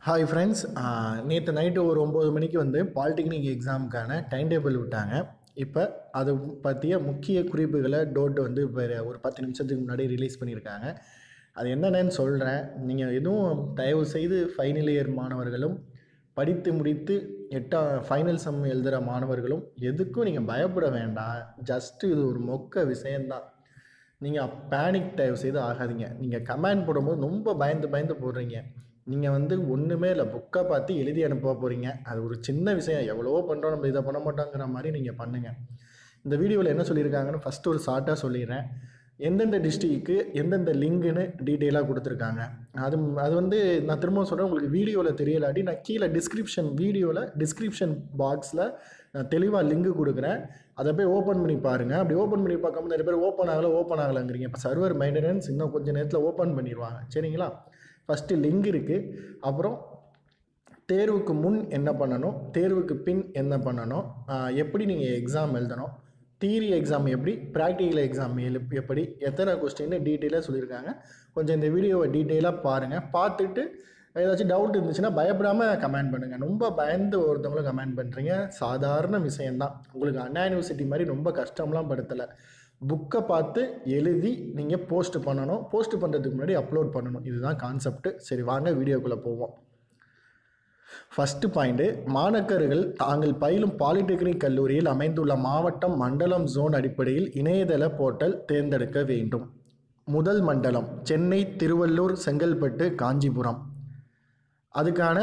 hi friends நேற்று night ஒரு ஒம்பது மணிக்கு வந்து பாலிடெக்னிக் எக்ஸாமுக்கான டைம் டேபிள் விட்டாங்க இப்போ அது பற்றிய முக்கிய குறிப்புகளை டோட் வந்து இப்போ ஒரு பத்து நிமிஷத்துக்கு முன்னாடி ரிலீஸ் பண்ணியிருக்காங்க அது என்னென்னு சொல்கிறேன் நீங்கள் எதுவும் தயவு செய்து ஃபைனல் இயர் மாணவர்களும் படித்து முடித்து எட்டாம் ஃபைனல் சம் எழுதுகிற மாணவர்களும் எதுக்கும் நீங்கள் பயப்பட வேண்டாம் ஜஸ்ட்டு இது ஒரு மொக்க விஷயந்தான் நீங்கள் பேனிக் தயவு செய்து ஆகாதீங்க நீங்கள் கமெண்ட் போடும்போது ரொம்ப பயந்து பயந்து போடுறீங்க நீங்கள் வந்து ஒன்றுமே இல்லை புக்கை பார்த்து எழுதி அனுப்ப போகிறீங்க அது ஒரு சின்ன விஷயம் எவ்வளவோ பண்ணுறோம் நம்ம இதை பண்ண மாட்டோங்கிற மாதிரி நீங்கள் பண்ணுங்கள் இந்த வீடியோவில் என்ன சொல்லியிருக்காங்கன்னு ஃபஸ்ட்டு ஒரு ஷார்ட்டாக சொல்லிடுறேன் எந்தெந்த டிஸ்ட்ரிக்கு எந்தெந்த லிங்க்குன்னு டீட்டெயிலாக கொடுத்துருக்காங்க அது அது வந்து நான் திரும்ப சொல்கிறேன் உங்களுக்கு வீடியோவில் தெரியலாட்டி நான் கீழே டிஸ்கிரிப்ஷன் வீடியோவில் டிஸ்கிரிப்ஷன் பாக்ஸில் நான் தெளிவாக லிங்க் கொடுக்குறேன் அதை போய் ஓப்பன் பண்ணி பாருங்கள் அப்படி ஓப்பன் பண்ணி பார்க்காம நிறைய பேர் ஓப்பன் ஆகலை ஓப்பன் ஆகலைங்கிறீங்க இப்போ சர்வர் மெயின்டெனன்ஸ் இன்னும் கொஞ்சம் நேரத்தில் ஓப்பன் பண்ணிடுவாங்க சரிங்களா ஃபஸ்ட்டு லிங்க் இருக்குது அப்புறம் தேர்வுக்கு முன் என்ன பண்ணணும் தேர்வுக்கு பின் என்ன பண்ணணும் ஆஹ் எப்படி நீங்கள் எக்ஸாம் எழுதணும் தியரி எக்ஸாம் எப்படி ப்ராக்டிக்கல் எக்ஸாம் எழு எப்படி எத்தனை கொஸ்டின்னு டீட்டெயிலாக சொல்லியிருக்காங்க கொஞ்சம் இந்த வீடியோவை டீட்டெயிலாக பாருங்கள் பார்த்துட்டு ஏதாச்சும் டவுட் இருந்துச்சுன்னா பயப்படாமல் கமெண்ட் பண்ணுங்கள் ரொம்ப பயந்து ஒருத்தவங்களும் கமெண்ட் பண்ணுறீங்க சாதாரண விஷயந்தான் உங்களுக்கு அண்ணா யூனிவர்சிட்டி மாதிரி ரொம்ப கஷ்டம்லாம் படுத்தலை புக்கை பார்த்து எழுதி நீங்கள் போஸ்ட் பண்ணணும் போஸ்ட் பண்ணுறதுக்கு முன்னாடி அப்லோட் பண்ணணும் இதுதான் கான்செப்ட் சரி வாங்க வீடியோக்குள்ளே போவோம் ஃபஸ்ட்டு பாயிண்ட்டு மாணக்கர்கள் தாங்கள் பயிலும் பாலிடெக்னிக் கல்லூரியில் அமைந்துள்ள மாவட்டம் மண்டலம் ஜோன் அடிப்படையில் இணையதள போர்ட்டல் தேர்ந்தெடுக்க வேண்டும் முதல் மண்டலம் சென்னை திருவள்ளூர் செங்கல்பட்டு காஞ்சிபுரம் அதுக்கான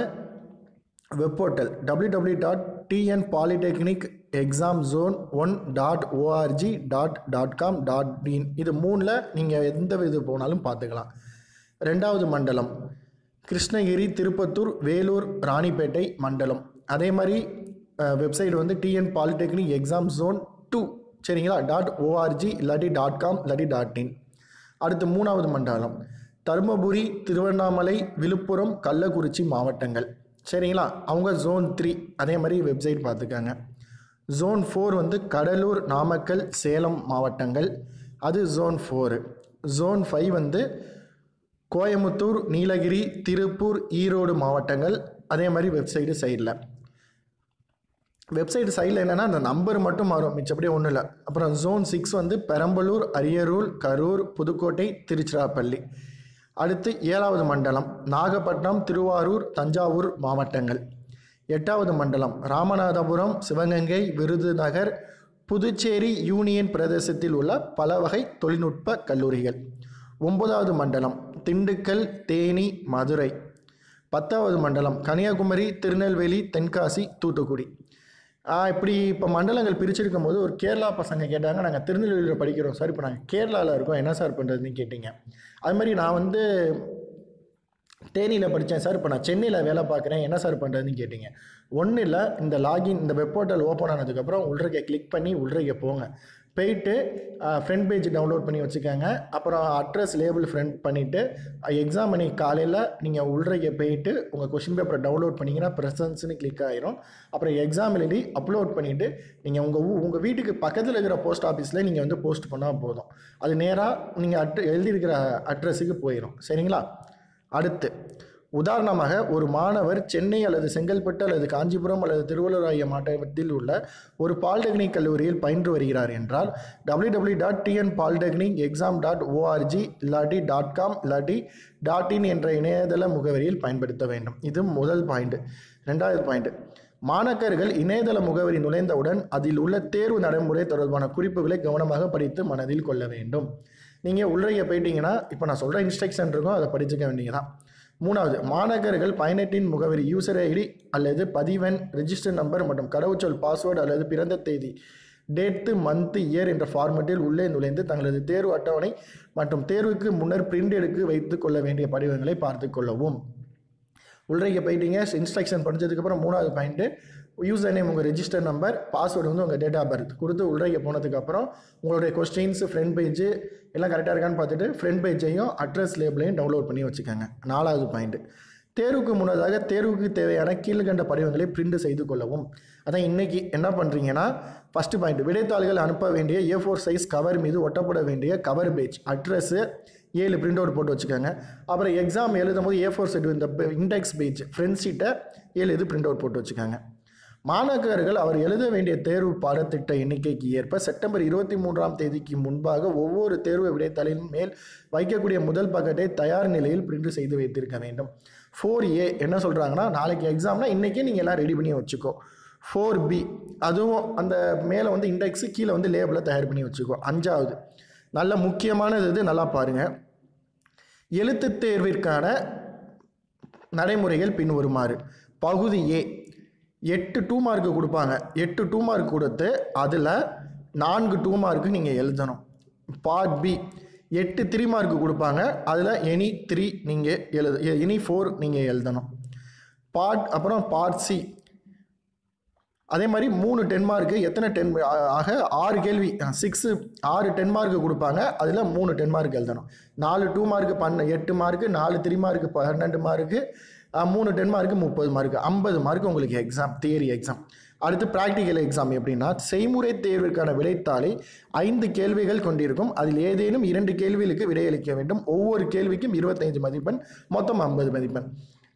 web portal W W dot TN polytechnic exam zone one dot ORG dot dot com dot in இது மூணில் நீங்கள் எந்த இது போனாலும் பார்த்துக்கலாம் ரெண்டாவது மண்டலம் கிருஷ்ணகிரி திருப்பத்தூர் வேலூர் ராணிப்பேட்டை மண்டலம் அதே மாதிரி வெப்சைட் வந்து TN polytechnic exam zone two சரிங்களா டாட் ஓஆர்ஜி இல்லாட்டி டாட் காம் இல்லாட்டி டாட் இன் அடுத்து மூணாவது மண்டலம் தருமபுரி திருவண்ணாமலை விழுப்புரம் கள்ளக்குறிச்சி மாவட்டங்கள் சரிங்களா அவங்க ஜோன் த்ரீ அதே மாதிரி வெப்சைட் பார்த்துக்கங்க ஜோன் ஃபோர் வந்து கடலூர் நாமக்கல் சேலம் மாவட்டங்கள் அது ஜோன் ஃபோரு ஜோன் ஃபைவ் வந்து கோயமுத்தூர் நீலகிரி திருப்பூர் ஈரோடு மாவட்டங்கள் அதே மாதிரி வெப்சைட்டு சைடில் வெப்சைட் சைடில் என்னென்னா அந்த நம்பர் மட்டும் மாறும் மிச்சப்படி ஒன்றும் இல்லை அப்புறம் ஜோன் சிக்ஸ் வந்து பெரம்பலூர் அரியலூர் கரூர் புதுக்கோட்டை திருச்சிராப்பள்ளி அடுத்து ஏழாவது மண்டலம் நாகப்பட்டினம் திருவாரூர் தஞ்சாவூர் மாவட்டங்கள் எட்டாவது மண்டலம் ராமநாதபுரம் சிவகங்கை விருதுநகர் புதுச்சேரி யூனியன் பிரதேசத்தில் உள்ள பல வகை தொழில்நுட்ப கல்லூரிகள் ஒன்பதாவது மண்டலம் திண்டுக்கல் தேனி மதுரை பத்தாவது மண்டலம் கன்னியாகுமரி திருநெல்வேலி தென்காசி தூத்துக்குடி ஆஹ் இப்படி இப்போ மண்டலங்கள் பிரிச்சிருக்கும் போது ஒரு கேரளா பசங்க கேட்டாங்க நாங்கள் திருநெல்வேலியில் படிக்கிறோம் சார் இப்போ நாங்கள் கேரளாவில் இருக்கோம் என்ன சார் பண்ணுறதுன்னு கேட்டிங்க அது மாதிரி நான் வந்து தேனியில் படித்தேன் சார் இப்போ நான் சென்னையில் வேலை பார்க்குறேன் என்ன சார் பண்ணுறதுன்னு கேட்டிங்க ஒன்றும் இல்லை இந்த லாகின் இந்த வெப் போர்ட்டல் ஓப்பன் ஆனதுக்கப்புறம் உள்றக்க கிளிக் பண்ணி உள்றக்க போங்க போயிட்டு ஃப்ரண்ட் பேஜ் டவுன்லோட் பண்ணி வச்சுக்கோங்க அப்புறம் அட்ரஸ் லேபிள் ஃப்ரண்ட் பண்ணிவிட்டு எக்ஸாம் அன்னைக்கு காலையில் நீங்கள் உள்றக்க போயிட்டு உங்கள் கொஷின் பேப்பரை டவுன்லோட் பண்ணிங்கன்னா ப்ரெசன்ஸ்னு கிளிக் ஆயிரும் அப்புறம் எக்ஸாம் எழுதி அப்லோட் பண்ணிவிட்டு நீங்கள் உங்கள் ஊ உங்கள் வீட்டுக்கு பக்கத்தில் இருக்கிற போஸ்ட் ஆஃபீஸில் நீங்கள் வந்து போஸ்ட் பண்ணால் போதும் அது நேராக நீங்கள் அட் எழுதியிருக்கிற அட்ரஸுக்கு போயிடும் சரிங்களா அடுத்து உதாரணமாக ஒரு மாணவர் சென்னை அல்லது செங்கல்பட்டு அல்லது காஞ்சிபுரம் அல்லது திருவள்ளூர் ஆகிய மாவட்டத்தில் உள்ள ஒரு பாலிடெக்னிக் கல்லூரியில் பயின்று வருகிறார் என்றால் W W dot TN polytechnic exam dot ORG இல்லாட்டி டாட் காம் இல்லாட்டி டாட் இன் என்ற இணையதள முகவரியில் பயன்படுத்த வேண்டும் இது முதல் பாயிண்ட் ரெண்டாவது பாயிண்ட் மாணக்கர்கள் இணையதள முகவரி நுழைந்தவுடன் அதில் உள்ள தேர்வு நடைமுறை தொடர்பான குறிப்புகளை கவனமாக படித்து மனதில் கொள்ள வேண்டும் நீங்கள் உள்ளே போயிட்டீங்கன்னா இப்போ நான் சொல்கிற இன்ஸ்ட்ரக்ஷன் இருக்கும் அதை படிச்சுக்க வேண்டியதான் மூணாவது மாணக்கர்கள் பயனற்றின் முகவரி யூசர் ஐடி அல்லது பதிவெண் ரெஜிஸ்டர் நம்பர் மற்றும் கடவுச்சொல் பாஸ்வேர்டு அல்லது பிறந்த தேதி டேட்டு மந்த் இயர் என்ற ஃபார்மெட்டில் உள்ளே நுழைந்து தங்களது தேர்வு அட்டவணை மற்றும் தேர்வுக்கு முன்னர் பிரிண்ட் எடுத்து வைத்துக் கொள்ள வேண்டிய படிவங்களை பார்த்து கொள்ளவும் உள்றைக்கு போயிட்டீங்க இன்ஸ்ட்ரக்ஷன் படித்ததுக்கப்புறம் மூணாவது பாயிண்ட்டு யூசர் நேம் உங்கள் ரெஜிஸ்டர் நம்பர் பாஸ்வேர்டு வந்து உங்கள் டேட் ஆஃப் பர்த் கொடுத்து உள்றைக்கு போனதுக்கப்புறம் உங்களுடைய கொஸ்டின்ஸ் ஃப்ரண்ட் பேஜ் எல்லாம் கரெக்டாக இருக்கான்னு பார்த்துட்டு ஃப்ரண்ட் பேஜையும் அட்ரஸ் லேபிளையும் டவுன்லோட் பண்ணி வச்சுக்கோங்க நாலாவது பாயிண்ட்டு தேர்வுக்கு முன்னதாக தேர்வுக்கு தேவையான கீழ்கண்ட படிவங்களை பிரிண்ட் செய்து கொள்ளவும் அதான் இன்னைக்கு என்ன பண்ணுறீங்கன்னா ஃபஸ்ட்டு பாயிண்ட் விடைத்தாள்கள் அனுப்ப வேண்டிய ஏ ஃபோர் சைஸ் கவர் மீது ஒட்டப்பட வேண்டிய கவர் பேஜ் அட்ரஸ்ஸு ஏழு பிரிண்ட் அவுட் போட்டு வச்சுக்கோங்க அப்புறம் எக்ஸாம் எழுதும் போது ஏ ஃபோர் செட் இந்த இண்டெக்ஸ் பேஜ் ஃப்ரெண்ட் ஷீட்டை ஏழு இது பிரிண்ட் அவுட் போட்டு வச்சுக்கோங்க மாணாக்கர்கள் அவர் எழுத வேண்டிய தேர்வு பாடத்திட்ட எண்ணிக்கைக்கு ஏற்ப செப்டம்பர் இருபத்தி மூன்றாம் தேதிக்கு முன்பாக ஒவ்வொரு தேர்வு விடைத்தாளின் மேல் வைக்கக்கூடிய முதல் பக்கத்தை தயார் நிலையில் பிரிண்ட் செய்து வைத்திருக்க வேண்டும் ஃபோர் ஏ என்ன சொல்கிறாங்கன்னா நாளைக்கு எக்ஸாம்னா இன்றைக்கே நீங்கள் எல்லாம் ரெடி பண்ணி வச்சுக்கோ ஃபோர் பி அதுவும் அந்த மேலே வந்து இண்டெக்ஸு கீழே வந்து லேபிளை தயார் பண்ணி வச்சுக்கோ அஞ்சாவது நல்ல முக்கியமானது இது நல்லா பாருங்கள் எழுத்துத் தேர்விற்கான நடைமுறைகள் பின்வருமாறு பகுதி ஏ எட்டு டூ மார்க்கு கொடுப்பாங்க எட்டு டூ மார்க் கொடுத்து அதில் நான்கு டூ மார்க்கு நீங்கள் எழுதணும் பார்ட் பி எட்டு த்ரீ மார்க்கு கொடுப்பாங்க அதில் எனி த்ரீ நீங்கள் எழுது எனி ஃபோர் நீங்கள் எழுதணும் பார்ட் அப்புறம் பார்ட் சி அதே மாதிரி மூணு டென் மார்க்கு எத்தனை டென் ஆக ஆறு கேள்வி சிக்ஸு ஆறு டென் மார்க்கு கொடுப்பாங்க அதில் மூணு டென் மார்க் எழுதணும் நாலு டூ மார்க்கு பண்ண எட்டு மார்க்கு நாலு த்ரீ மார்க்கு பன்னெண்டு மார்க்கு மூணு டென் மார்க்கு முப்பது மார்க்கு ஐம்பது மார்க் உங்களுக்கு எக்ஸாம் தியரி எக்ஸாம் அடுத்து ப்ராக்டிக்கல் எக்ஸாம் எப்படின்னா செய்முறை தேர்விற்கான விடைத்தாளை ஐந்து கேள்விகள் கொண்டிருக்கும் அதில் ஏதேனும் இரண்டு கேள்விகளுக்கு விடையளிக்க வேண்டும் ஒவ்வொரு கேள்விக்கும் இருபத்தைந்து மதிப்பெண் மொத்தம் ஐம்பது மதிப்பெண்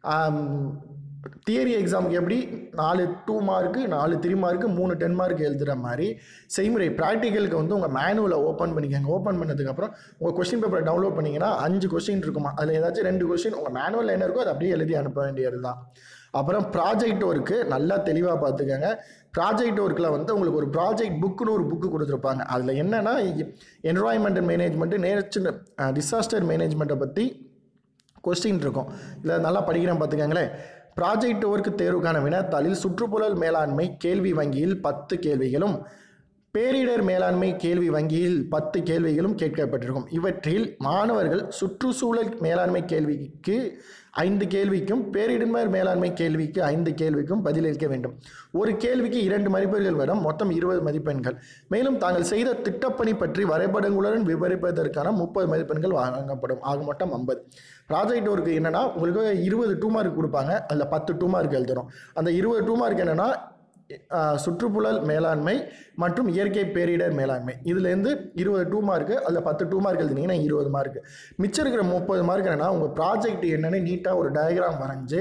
தியரி எக்ஸாமுக்கு எப்படி நாலு டூ மார்க்கு நாலு த்ரீ மார்க்கு மூணு டென் மார்க் எழுதுகிற மாதிரி செய்முறை ப்ராக்டிக்கலுக்கு வந்து உங்கள் மேனுவலை ஓப்பன் பண்ணிக்கோங்க ஓப்பன் பண்ணதுக்கப்புறம் உங்கள் கொஸ்டின் பேப்பரை டவுன்லோட் பண்ணிங்கன்னா அஞ்சு கொஸ்டின் இருக்குமா அதில் ஏதாச்சும் ரெண்டு கொஸ்டின் உங்கள் மேனுவலில் என்ன இருக்கோ அதை அப்படியே எழுதி அனுப்ப வேண்டியது தான் அப்புறம் ப்ராஜெக்ட் ஒர்க்கு நல்லா தெளிவாக பார்த்துக்கோங்க ப்ராஜெக்ட் ஒர்க்கில் வந்து உங்களுக்கு ஒரு ப்ராஜெக்ட் புக்குன்னு ஒரு புக்கு கொடுத்துருப்பாங்க அதில் என்னென்னா என்வாயன்மெண்டல் மேனேஜ்மெண்ட்டு நேச்சர் டிசாஸ்டர் மேனேஜ்மெண்ட்டை பற்றி கொஸ்டின் இருக்கும் இதில் நல்லா படிக்கிறேன் பார்த்துக்கங்களேன் ப்ராஜெக்ட் ஒர்க் தேர்வுக்கான வினாத்தாளில் சுற்றுப்புறல் மேலாண்மை கேள்வி வங்கியில் பத்து கேள்விகளும் பேரிடர் மேலாண்மை கேள்வி வங்கியில் பத்து கேள்விகளும் கேட்கப்பட்டிருக்கும் இவற்றில் மாணவர்கள் சுற்றுச்சூழல் மேலாண்மை கேள்விக்கு ஐந்து கேள்விக்கும் பேரிடர் மேலாண்மை கேள்விக்கு ஐந்து கேள்விக்கும் பதிலளிக்க வேண்டும் ஒரு கேள்விக்கு இரண்டு மதிப்பெண்கள் வரும் மொத்தம் இருபது மதிப்பெண்கள் மேலும் தாங்கள் செய்த திட்டப்பணி பற்றி வரைபடங்களுடன் விவரிப்பதற்கான முப்பது மதிப்பெண்கள் வழங்கப்படும் ஆக மொத்தம் ஐம்பது ப்ராஜெக்ட் ஒர்க்கு என்னென்னா உங்களுக்கு இருபது டூ மார்க் கொடுப்பாங்க அதில் பத்து டூ மார்க் எழுதணும் அந்த இருபது டூ மார்க் என்னென்னா சுற்றுப்புழல் மேலாண்மை மற்றும் இயற்கை பேரிடர் மேலாண்மை இதுலேருந்து இருபது டூ மார்க்கு அதில் பத்து டூ மார்க் எழுதினீங்கன்னா இருபது மார்க்கு மிச்சம் இருக்கிற முப்பது மார்க் என்னென்னா உங்கள் ப்ராஜெக்ட் என்னென்னு நீட்டாக ஒரு டயக்ராம் வரைஞ்சி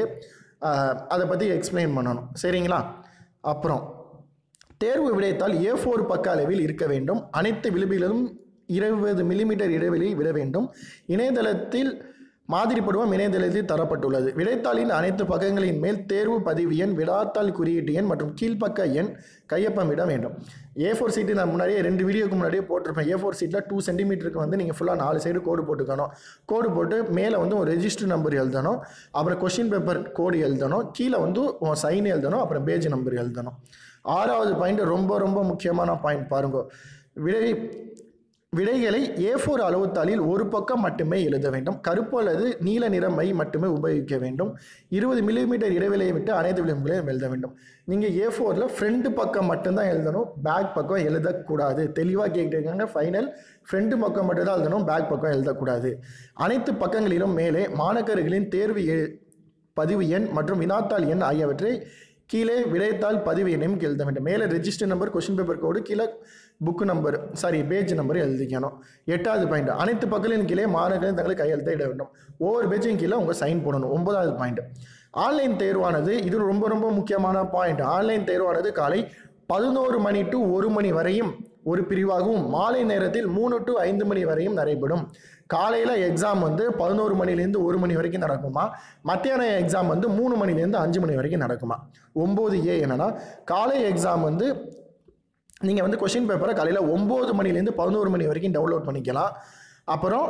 அதை பற்றி எக்ஸ்பிளைன் பண்ணணும் சரிங்களா அப்புறம் தேர்வு விடைத்தால் ஏ ஃபோர் பக்க அளவில் இருக்க வேண்டும் அனைத்து விளிம்பிலும் இருபது மில்லிமீட்டர் இடைவெளியில் விட வேண்டும் இணையதளத்தில் மாதிரி பருவம் இணையதளத்தில் தரப்பட்டுள்ளது விடைத்தாளின் அனைத்து பக்கங்களின் மேல் தேர்வு பதிவு எண் விடாத்தாள் குறியீட்டு எண் மற்றும் கீழ்ப்பக்க எண் கையொப்பமிட வேண்டும் ஏ ஃபோர் சீட்டு நான் முன்னாடியே ரெண்டு வீடியோக்கு முன்னாடியே போட்டிருப்பேன் ஏ ஃபோர் சீட்டில் டூ சென்டிமீட்டருக்கு வந்து நீங்கள் ஃபுல்லாக நாலு சைடு கோடு போட்டுக்கணும் கோடு போட்டு மேலே வந்து ஒரு ரெஜிஸ்டர் நம்பர் எழுதணும் அப்புறம் கொஷின் பேப்பர் கோடு எழுதணும் கீழே வந்து உன் சைன் எழுதணும் அப்புறம் பேஜ் நம்பர் எழுதணும் ஆறாவது பாயிண்ட் ரொம்ப ரொம்ப முக்கியமான பாயிண்ட் பாருங்க விடை விடைகளை ஏ ஃபோர் அளவுத்தாளில் ஒரு பக்கம் மட்டுமே எழுத வேண்டும் கருப்பு அல்லது நீல நிற மை மட்டுமே உபயோகிக்க வேண்டும் இருபது மில்லிமீட்டர் இடைவெளியை விட்டு அனைத்து விளிம்புகளையும் எழுத வேண்டும் நீங்கள் ஏ ஃபோரில் ஃப்ரண்ட் பக்கம் மட்டும்தான் எழுதணும் பேக் பக்கம் எழுதக்கூடாது தெளிவாக கேட்டுருக்காங்க ஃபைனல் ஃப்ரண்ட் பக்கம் மட்டும்தான் எழுதணும் பேக் பக்கம் எழுதக்கூடாது அனைத்து பக்கங்களிலும் மேலே மாணக்கர்களின் தேர்வு எ- பதிவு எண் மற்றும் வினாத்தாள் எண் ஆகியவற்றை கீழே விடைத்தாள் பதிவு எண்ணையும் எழுத வேண்டும் மேலே register number question paper code கீழே book number sorry page number எழுதிக்கணும் எட்டாவது பாயிண்ட் அனைத்து பக்கங்களின் கீழே மாணவர்கள் தங்களை கையெழுத்தை இட வேண்டும் ஒவ்வொரு பேஜும் கீழே உங்கள் சைன் போடணும் ஒன்பதாவது பாயிண்ட் ஆன்லைன் தேர்வானது இது ரொம்ப ரொம்ப முக்கியமான பாயிண்ட் ஆன்லைன் தேர்வானது காலை பதினோரு மணி டு ஒரு மணி வரையும் ஒரு பிரிவாகவும் மாலை நேரத்தில் மூணு டு ஐந்து மணி வரையும் நடைபெறும் காலையில் எக்ஸாம் வந்து பதினோரு மணிலேருந்து ஒரு மணி வரைக்கும் நடக்குமா மத்தியான எக்ஸாம் வந்து மூணு மணிலேருந்து அஞ்சு மணி வரைக்கும் நடக்குமா ஒம்பது ஏ என்னன்னா காலை எக்ஸாம் வந்து நீங்கள் வந்து கொஷின் பேப்பரை காலையில் ஒம்பது மணிலேருந்து பதினோரு மணி வரைக்கும் டவுன்லோட் பண்ணிக்கலாம் அப்புறம்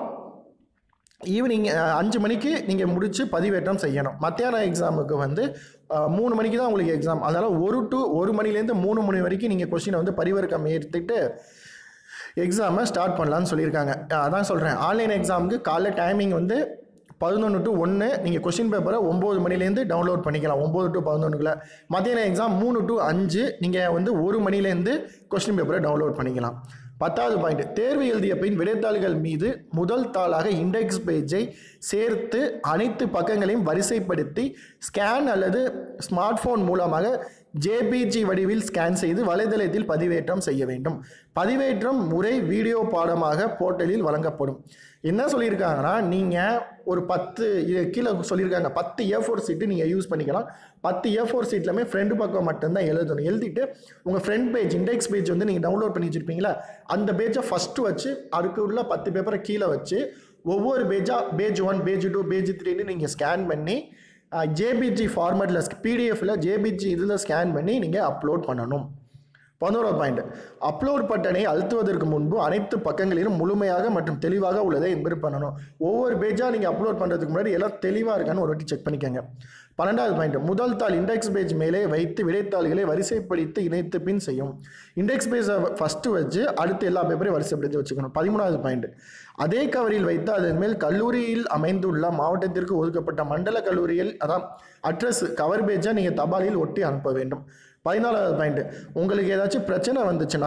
ஈவினிங் அஹ், அஞ்சு மணிக்கு நீங்கள் முடித்து பதிவேற்றம் செய்யணும் மத்தியான எக்ஸாமுக்கு வந்து அஹ், மூணு மணிக்கு தான் உங்களுக்கு எக்ஸாம் அதனால் ஒரு டு ஒரு மணிலேருந்து மூணு மணி வரைக்கும் நீங்கள் கொஷினை வந்து பதிவிறக்கம் ஏற்றிட்டு எக்ஸாமை ஸ்டார்ட் பண்ணலான்னு சொல்லியிருக்காங்க அஹ், அதான் சொல்கிறேன் ஆன்லைன் எக்ஸாமுக்கு காலைல டைமிங் வந்து பதினொன்று டு ஒன்று நீங்கள் கொஷின் பேப்பரை ஒம்பது மணிலேருந்து டவுன்லோட் பண்ணிக்கலாம் ஒம்பது டு பதினொன்றுக்குள்ள மத்தியான எக்ஸாம் மூணு டு அஞ்சு நீங்கள் வந்து ஒரு மணிலேருந்து கொஸ்டின் பேப்பரை டவுன்லோட் பண்ணிக்கலாம் பத்தாவது பாயிண்ட் தேர்வு எழுதிய பின் விடைத்தாள்கள் மீது முதல் தாளாக இண்டெக்ஸ் பேஜை சேர்த்து அனைத்து பக்கங்களையும் வரிசைப்படுத்தி ஸ்கேன் அல்லது ஸ்மார்ட் ஃபோன் மூலமாக ஜேபிஜி வடிவில் ஸ்கேன் செய்து வலைதளத்தில் பதிவேற்றம் செய்ய வேண்டும் பதிவேற்றம் முறை வீடியோ பாடமாக போர்ட்டலில் வழங்கப்படும் என்ன சொல்லியிருக்காங்கன்னா நீங்கள் ஒரு பத்து இது கீழே சொல்லியிருக்காங்க பத்து ஏ ஃபோர் சீட்டு நீங்கள் யூஸ் பண்ணிக்கலாம் பத்து ஏ ஃபோர் சீட்லையுமே ஃப்ரெண்டு பக்கம் மட்டும்தான் எழுதணும் எழுதிட்டு உங்கள் ஃப்ரெண்ட் பேஜ் இண்டெக்ஸ் பேஜ் வந்து நீங்கள் டவுன்லோட் பண்ணி வச்சுருப்பீங்களா அந்த பேஜை ஃபஸ்ட்டு வச்சு அதுக்கு உள்ள பத்து பேப்பரை கீழே வச்சு ஒவ்வொரு பேஜாக page one page two page த்ரீன்னு நீங்கள் ஸ்கேன் பண்ணி ஜேபிஜி ஃபார்மேட்டில் பிடிஎஃப்ல ஜேபிஜி இதில் ஸ்கேன் பண்ணி நீங்கள் அப்லோட் பண்ணணும் பதினோராவது பாயிண்ட் அப்லோட் பட்டனை அழுத்துவதற்கு முன்பு அனைத்து பக்கங்களிலும் முழுமையாக மற்றும் தெளிவாக உள்ளதை என்பது பண்ணணும் ஒவ்வொரு பேஜாக நீங்கள் அப்லோட் பண்ணுறதுக்கு முன்னாடி எல்லாம் தெளிவாக இருக்கான்னு ஒரு வாட்டி செக் பண்ணிக்கோங்க பன்னெண்டாவது பாயிண்ட் முதல் தாள் இண்டெக்ஸ் பேஜ் மேலே வைத்து விடைத்தாள்களை வரிசைப்படுத்தி இணைத்து பின் செய்யும் இண்டெக்ஸ் பேஜை ஃபஸ்ட்டு வச்சு அடுத்து எல்லா பேப்பரையும் வரிசைப்படுத்தி வச்சுக்கணும் பதிமூணாவது பாயிண்ட் அதே கவரில் வைத்து அதன் மேல் கல்லூரியில் அமைந்துள்ள மாவட்டத்திற்கு ஒதுக்கப்பட்ட மண்டல கல்லூரியில் அதான் அட்ரஸ் கவர் பேஜை நீங்கள் தபாலில் ஒட்டி அனுப்ப வேண்டும் பதினாலாவது பாயிண்ட் உங்களுக்கு ஏதாச்சும் பிரச்சனை வந்துச்சுன்னா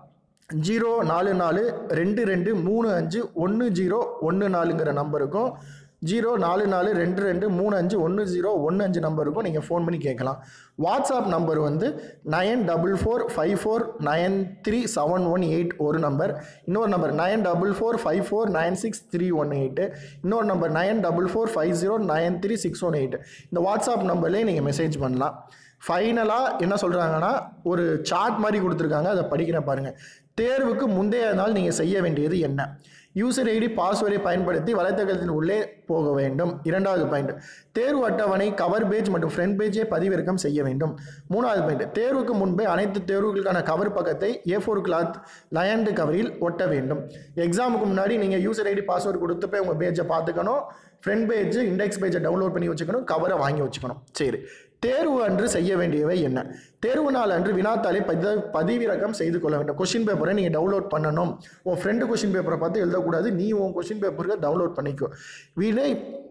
ஜீரோ நாலு நாலு ரெண்டு ரெண்டு மூணு அஞ்சு ஒன்று ஜீரோ ஒன்று நாலுங்கிற நம்பருக்கும் ஜீரோ நாலு நாலு ரெண்டு ரெண்டு மூணு அஞ்சு ஒன்று ஜீரோ ஒன்று அஞ்சு நம்பருக்கும் நீங்கள் ஃபோன் பண்ணி கேட்கலாம் வாட்ஸ்அப் நம்பர் வந்து nine double four five four nine three seven one eight ஒரு நம்பர் இன்னொரு number nine double four five four nine six three one eight இன்னொரு number nine double four five zero nine three six one eight இந்த வாட்ஸ்அப் நம்பர்லேயே நீங்கள் message பண்ணலாம் ஃபைனலாக என்ன சொல்கிறாங்கன்னா ஒரு சார்ட் மாதிரி கொடுத்துருக்காங்க அதை படிக்கிறேன் பாருங்கள் தேர்வுக்கு முந்தைய நாள் நீங்கள் செய்ய வேண்டியது என்ன யூசர் ஐடி பாஸ்வேர்டை பயன்படுத்தி வலைத்தளத்தின் உள்ளே போக வேண்டும் இரண்டாவது பாயிண்ட் தேர்வு அட்டவணை கவர் பேஜ் மற்றும் ஃப்ரண்ட் பேஜை பதிவிறக்கம் செய்ய வேண்டும் மூணாவது பாயிண்ட் தேர்வுக்கு முன்பே அனைத்து தேர்வுகளுக்கான கவர் பக்கத்தை ஏ ஃபோர் கிளாத் லயன்டு கவரில் ஒட்ட வேண்டும் எக்ஸாமுக்கு முன்னாடி நீங்கள் யூசர் ஐடி பாஸ்வேர்டு கொடுத்து போய் உங்கள் பேஜை பார்த்துக்கணும் ஃப்ரண்ட் பேஜ் இண்டெக்ஸ் பேஜை டவுன்லோட் பண்ணி வச்சுக்கணும் கவரை வாங்கி வச்சுக்கணும் சரி தேர்வு அன்று செய்ய வேண்டியவை என்ன தேர்வு நாள் அன்று வினாத்தாளை பதி பதிவிறக்கம் செய்து கொள்ள வேண்டும் கொஷின் பேப்பரை நீங்கள் டவுன்லோட் பண்ணணும் உன் ஃப்ரெண்டு கொஷின் பேப்பரை பார்த்து எழுதக்கூடாது நீ உன் கொஷின் பேப்பருக்கு டவுன்லோட் பண்ணிக்கோ விடை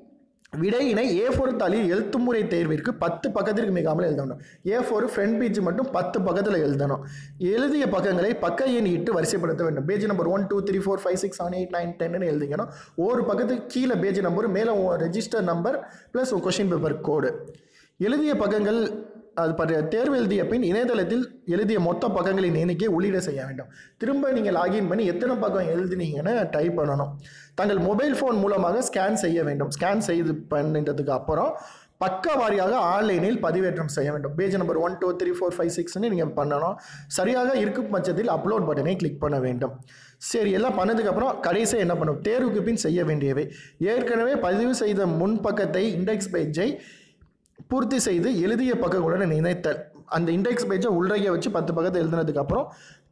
விடையினை ஏ ஃபோர் தாளில் எழுத்துமுறை தேர்விற்கு பத்து பக்கத்திற்கு மிகாமல் எழுதணும் ஏ ஃபோர் ஃப்ரண்ட் பேஜ் மட்டும் பத்து பக்கத்தில் எழுதணும் எழுதிய பக்கங்களை பக்க எண் இட்டு வரிசைப்படுத்த வேண்டும் page number one two three four five six seven eight nine டென்னு எழுதிக்கணும் ஒரு பக்கத்துக்கு கீழே பேஜ் நம்பர் மேலே உன் ரெஜிஸ்டர் நம்பர் ப்ளஸ் உன் கொஷின் பேப்பர் கோடு எழுதிய பக்கங்கள் அது பற்றி தேர்வு எழுதிய பின் இணையதளத்தில் எழுதிய மொத்த பக்கங்களின் எண்ணிக்கை உள்ளீடு செய்ய வேண்டும் திரும்ப நீங்கள் லாகின் பண்ணி எத்தனை பக்கம் எழுதுனீங்கன்னு டைப் பண்ணணும் தங்கள் மொபைல் ஃபோன் மூலமாக ஸ்கேன் செய்ய வேண்டும் ஸ்கேன் செய்து பண்ணுறதுக்கு அப்புறம் பக்க வாரியாக ஆன்லைனில் பதிவேற்றம் செய்ய வேண்டும் page number one two three four five சிக்ஸ்னு நீங்கள் பண்ணணும் சரியாக இருக்கும் பட்சத்தில் அப்லோட் பட்டனை கிளிக் பண்ண வேண்டும் சரி எல்லாம் பண்ணதுக்கப்புறம் கடைசியாக என்ன பண்ணும் தேர்வுக்கு பின் செய்ய வேண்டியவை ஏற்கனவே பதிவு செய்த முன் பக்கத்தை இண்டெக்ஸ் பேஜை பூர்த்தி செய்து எழுதிய பக்கங்களுடன் இணைத்தல் அந்த இண்டெக்ஸ் பேஜை உள்ளறைய வச்சு பத்து பக்கத்தை எழுதினதுக்கு அப்புறம்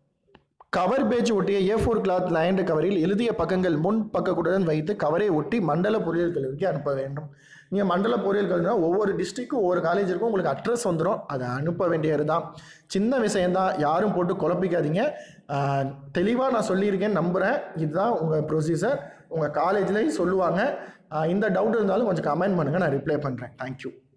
கவர் பேஜ் ஒட்டிய ஏ ஃபோர் கிளாத் லைண்ட் கவரில் எழுதிய பக்கங்கள் முன் பக்கத்துடன் வைத்து கவரை ஒட்டி மண்டல பொறியியல் கல்விக்கு அனுப்ப வேண்டும் நீங்கள் மண்டல பொறியியல் கல்வினா ஒவ்வொரு டிஸ்ட்ரிக்கும் ஒவ்வொரு காலேஜுக்கும் உங்களுக்கு அட்ரஸ் வந்துடும் அதை அனுப்ப வேண்டியது தான் சின்ன விஷயந்தான் யாரும் போட்டு குழப்பிக்காதீங்க தெளிவாக நான் சொல்லியிருக்கேன் நம்புகிறேன் இதுதான் உங்கள் ப்ரொசீஜர் உங்கள் காலேஜ்லேயும் சொல்லுவாங்க ஆஹ் இந்த டவுட் இருந்தாலும் கொஞ்சம் கமெண்ட் பண்ணுங்கள் நான் ரிப்ளை பண்ணுறேன் தேங்க்யூ